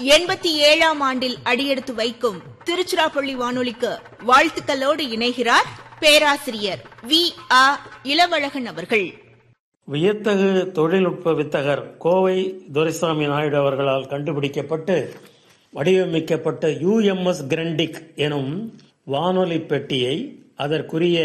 எண்பத்தி ஏழாம் ஆண்டில் அடியெடுத்து வைக்கும் திருச்சிராப்பள்ளி வானொலிக்கு வாழ்த்துக்களோடு இணைகிறார் பேராசிரியர் வி ஆ இளவழகன் அவர்கள் வியத்தகு தொழில்நுட்ப வித்தகர் கோவை துரைசாமி நாயுடு அவர்களால் கண்டுபிடிக்கப்பட்டு வடிவமைக்கப்பட்ட யுஎம்எஸ் கிரண்டிக் எனும் வானொலி பெட்டியை அதற்குரிய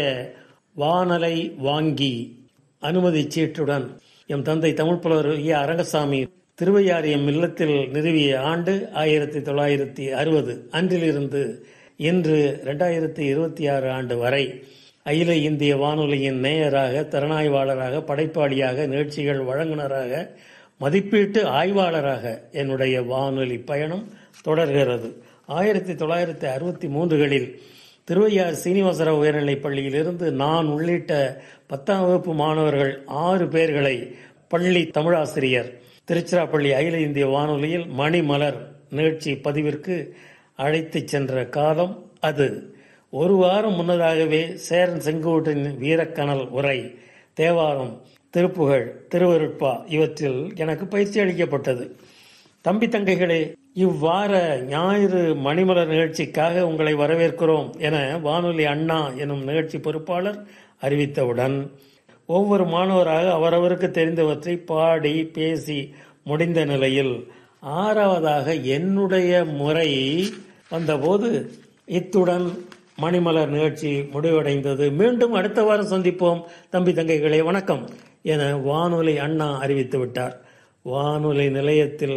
வானலை வாங்கி அனுமதி சீட்டுடன் எம் தந்தை தமிழ் புலவர் ஏ அரங்கசாமி திருவையாரியம் இல்லத்தில் நிறுவிய ஆண்டு ஆயிரத்தி தொள்ளாயிரத்தி அறுபது அன்றிலிருந்து இன்று இரண்டாயிரத்தி இருபத்தி ஆறு ஆண்டு வரை அகில இந்திய வானொலியின் நேயராக திறனாய்வாளராக படைப்பாளியாக நிகழ்ச்சிகள் வழங்குனராக மதிப்பீட்டு ஆய்வாளராக என்னுடைய வானொலி பயணம் தொடர்கிறது ஆயிரத்தி தொள்ளாயிரத்தி அறுபத்தி மூன்றுகளில் திருவையார் சீனிவாசராவ் உயர்நிலைப் பள்ளியிலிருந்து நான் உள்ளிட்ட பத்தாம் வகுப்பு மாணவர்கள் ஆறு பேர்களை பள்ளி தமிழாசிரியர் திருச்சிராப்பள்ளி அகில இந்திய வானொலியில் மணிமலர் நிகழ்ச்சி பதிவிற்கு அழைத்துச் சென்ற காலம் அது ஒரு வாரம் முன்னதாகவே சேரன் செங்கோட்டின் வீரக்கனல் உரை தேவாரம் திருப்புகழ் திருவருட்பா இவற்றில் எனக்கு பயிற்சி அளிக்கப்பட்டது தம்பி தங்கைகளே இவ்வார ஞாயிறு மணிமலர் நிகழ்ச்சிக்காக உங்களை வரவேற்கிறோம் என வானொலி அண்ணா எனும் நிகழ்ச்சி பொறுப்பாளர் அறிவித்தவுடன் ஒவ்வொரு மாணவராக அவரவருக்கு தெரிந்தவற்றை பாடி பேசி முடிந்த நிலையில் ஆறாவதாக என்னுடைய முறை வந்தபோது இத்துடன் மணிமலர் நிகழ்ச்சி முடிவடைந்தது மீண்டும் அடுத்த வாரம் சந்திப்போம் தம்பி தங்கைகளே வணக்கம் என வானொலி அண்ணா அறிவித்து விட்டார் வானொலி நிலையத்தில்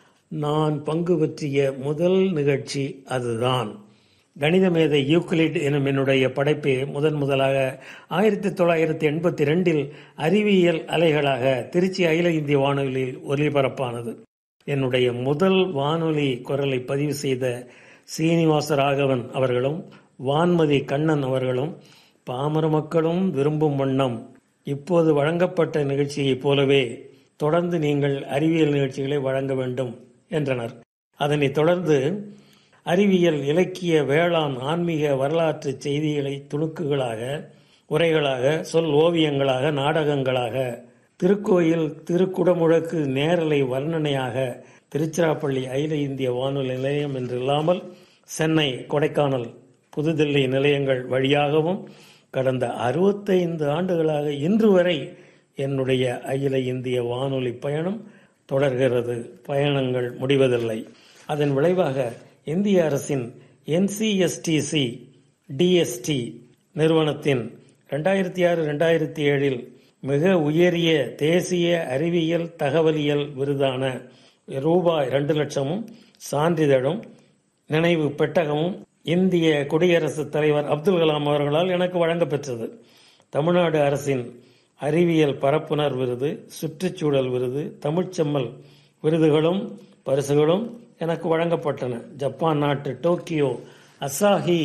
நான் பங்கு பற்றிய முதல் நிகழ்ச்சி அதுதான் கணித மேதை யூக்ளிட் எனும் என்னுடைய படைப்பே முதன் முதலாக ஆயிரத்தி தொள்ளாயிரத்தி எண்பத்தி ரெண்டில் அறிவியல் அலைகளாக திருச்சி அகில இந்திய வானொலியில் ஒலிபரப்பானது என்னுடைய முதல் வானொலி குரலை பதிவு செய்த சீனிவாச ராகவன் அவர்களும் வான்மதி கண்ணன் அவர்களும் பாமர மக்களும் விரும்பும் வண்ணம் இப்போது வழங்கப்பட்ட நிகழ்ச்சியைப் போலவே தொடர்ந்து நீங்கள் அறிவியல் நிகழ்ச்சிகளை வழங்க வேண்டும் என்றனர் அதனைத் தொடர்ந்து அறிவியல் இலக்கிய வேளாண் ஆன்மீக வரலாற்று செய்திகளை துணுக்குகளாக உரைகளாக சொல் ஓவியங்களாக நாடகங்களாக திருக்கோயில் திருக்குடமுழக்கு நேரலை வர்ணனையாக திருச்சிராப்பள்ளி அகில இந்திய வானொலி நிலையம் என்றில்லாமல் சென்னை கொடைக்கானல் புதுதில்லி நிலையங்கள் வழியாகவும் கடந்த அறுபத்தைந்து ஆண்டுகளாக இன்று வரை என்னுடைய அகில இந்திய வானொலி பயணம் தொடர்கிறது பயணங்கள் முடிவதில்லை அதன் விளைவாக இந்திய அரசின் என்சிஎஸ்டிசி டிஎஸ்டி நிறுவனத்தின் ரெண்டாயிரத்தி ஆறு ரெண்டாயிரத்தி ஏழில் மிக உயரிய தேசிய அறிவியல் தகவலியல் விருதான ரூபாய் இரண்டு லட்சமும் சான்றிதழும் நினைவு பெட்டகமும் இந்திய குடியரசுத் தலைவர் அப்துல் கலாம் அவர்களால் எனக்கு வழங்கப்பெற்றது தமிழ்நாடு அரசின் அறிவியல் பரப்புனர் விருது சுற்றுச்சூழல் விருது தமிழ்ச்செம்மல் விருதுகளும் பரிசுகளும் எனக்கு வழங்கப்பட்டன ஜப்பான் நாட்டு டோக்கியோ அசாஹி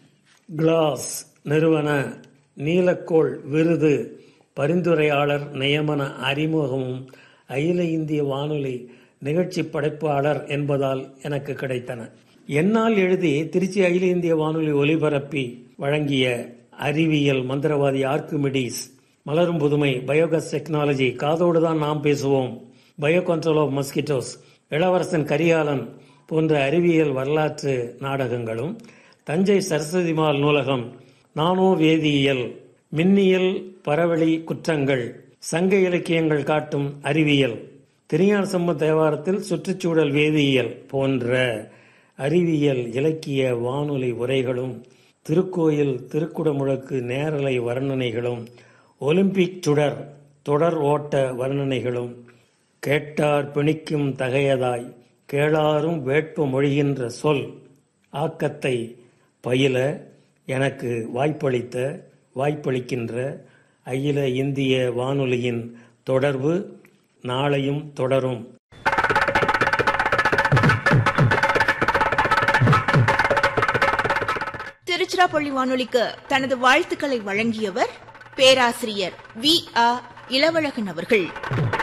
கிளாஸ் நிறுவன நீலக்கோள் விருது பரிந்துரையாளர் நியமன அறிமுகமும் அகில இந்திய வானொலி நிகழ்ச்சி படைப்பாளர் என்பதால் எனக்கு கிடைத்தன என்னால் எழுதி திருச்சி அகில இந்திய வானொலி ஒலிபரப்பி வழங்கிய அறிவியல் மந்திரவாதி ஆர்குமிடிஸ் மலரும் புதுமை பயோகஸ் டெக்னாலஜி காதோடு தான் நாம் பேசுவோம் பயோ கண்ட்ரோல் ஆஃப் மஸ்கிட்டோஸ் இளவரசன் கரிகாலன் போன்ற அறிவியல் வரலாற்று நாடகங்களும் தஞ்சை சரஸ்வதிமால் நூலகம் நானோ வேதியியல் மின்னியல் பரவழி குற்றங்கள் சங்க இலக்கியங்கள் காட்டும் அறிவியல் திருஞான சம்பந்த தேவாரத்தில் சுற்றுச்சூழல் வேதியியல் போன்ற அறிவியல் இலக்கிய வானொலி உரைகளும் திருக்கோயில் திருக்குடமுழக்கு நேரலை வர்ணனைகளும் ஒலிம்பிக் சுடர் தொடர் ஓட்ட வர்ணனைகளும் கேட்டார் பிணிக்கும் தகையதாய் கேளாரும் வேட்பு மொழிகின்ற சொல் ஆக்கத்தை பயில எனக்கு வாய்ப்பளித்த வாய்ப்பளிக்கின்ற அகில இந்திய வானொலியின் தொடர்பு நாளையும் தொடரும் திருச்சிராப்பள்ளி வானொலிக்கு தனது வாழ்த்துக்களை வழங்கியவர் பேராசிரியர் வி ஆ இளவழகன் அவர்கள்